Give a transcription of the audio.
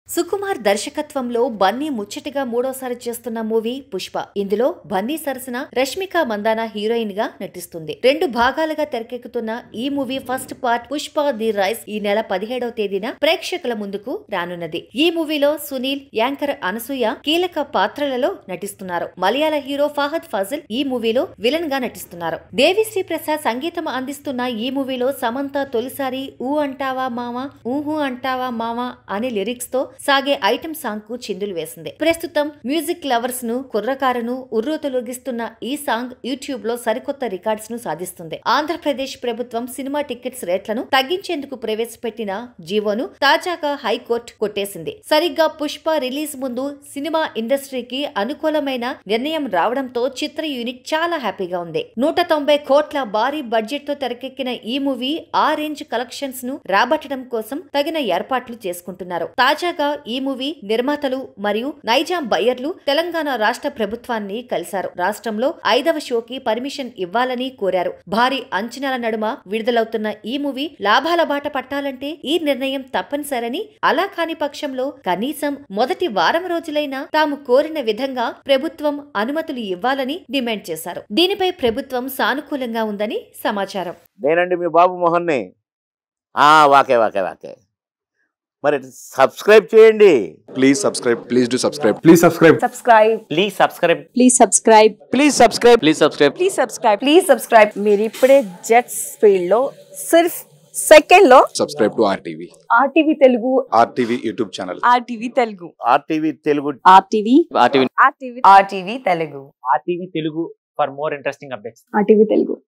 సుకుమార్ దర్శకత్వంలో బన్నీ ముచ్చటగా మూడోసారి చేస్తున్న మూవీ పుష్ప ఇందులో బన్నీ సరసన రష్మిక మందాన హీరోయిన్ గా నటిస్తుంది రెండు భాగాలుగా తెరకెక్కుతున్న ఈ movie first part Pushpa the rise ఈ నెల పదిహేడవ తేదీన ప్రేక్షకుల ముందుకు రానున్నది ఈ మూవీలో సునీల్ యాంకర్ అనసూయ కీలక పాత్రలలో నటిస్తున్నారు మలయాళ హీరో ఫహద్ ఫజిల్ ఈ మూవీలో విలన్ గా నటిస్తున్నారు దేవిశ్రీ ప్రసాద్ సంగీతం అందిస్తున్న ఈ మూవీలో సమంత తొలిసారి ఊ అంటావా మామ ఊహు అంటావా మామ అనే లిరిక్స్ తో సాగే ఐటమ్ సాంగ్ కు చిందులు వేసింది ప్రస్తుతం మ్యూజిక్ లవర్స్ ను కుర్రకారును ఉర్రూతలొగిస్తున్న ఈ సాంగ్ యూట్యూబ్ లో సరికొత్త రికార్డ్స్ ను సాధిస్తుంది ఆంధ్రప్రదేశ్ ప్రభుత్వం సినిమా టికెట్స్ రేట్లను తగ్గించేందుకు ప్రవేశపెట్టిన జీవోను తాజాగా హైకోర్టు కొట్టేసింది సరిగ్గా పుష్ప రిలీజ్ ముందు సినిమా ఇండస్ట్రీకి అనుకూలమైన నిర్ణయం రావడంతో చిత్ర యూనిట్ చాలా హ్యాపీగా ఉంది నూట తొంభై కోట్ల భారీ బడ్జెట్ తో తెరకెక్కిన ఈ మూవీ ఆ రేంజ్ కలెక్షన్స్ ను రాబట్టడం కోసం తగిన ఏర్పాట్లు చేసుకుంటున్నారు తాజాగా ఈ మూవీ నిర్మాతలు మరియు నైజాం బయ్యర్లు తెలంగాణ రాష్ట్ర ప్రభుత్వాన్ని కలిశారు రాష్ట్రంలో ఐదవ షోకి పర్మిషన్ ఇవ్వాలని కోరారు భారీ అంచనాల నడుమ విడుదలవుతున్న ఈ మూవీ లాభాల బాట పట్టాలంటే ఈ నిర్ణయం తప్పనిసరని అలా కాని పక్షంలో కనీసం మొదటి వారం రోజులైనా తాము కోరిన విధంగా ప్రభుత్వం అనుమతులు ఇవ్వాలని డిమాండ్ చేశారు దీనిపై ప్రభుత్వం సానుకూలంగా ఉందని సమాచారం నేనండి మీ బాబు మోహన్ని ఆ, వాకే వాకే వాకే మరి సబ్స్క్రైబ్ చేయండి please subscribe please do subscribe Please subscribe. subscribe please subscribe please subscribe please subscribe please subscribe please subscribe please subscribe మీరు ఇప్పుడే జెట్స్ ఫీల్డ్ లో సిర్ఫ్ సెకండ్ లో subscribe to RTV RTV Telugu RTV YouTube channel RTV Telugu RTV Telugu RTV RTV RTV RTV Telugu RTV Telugu for more interesting updates RTV Telugu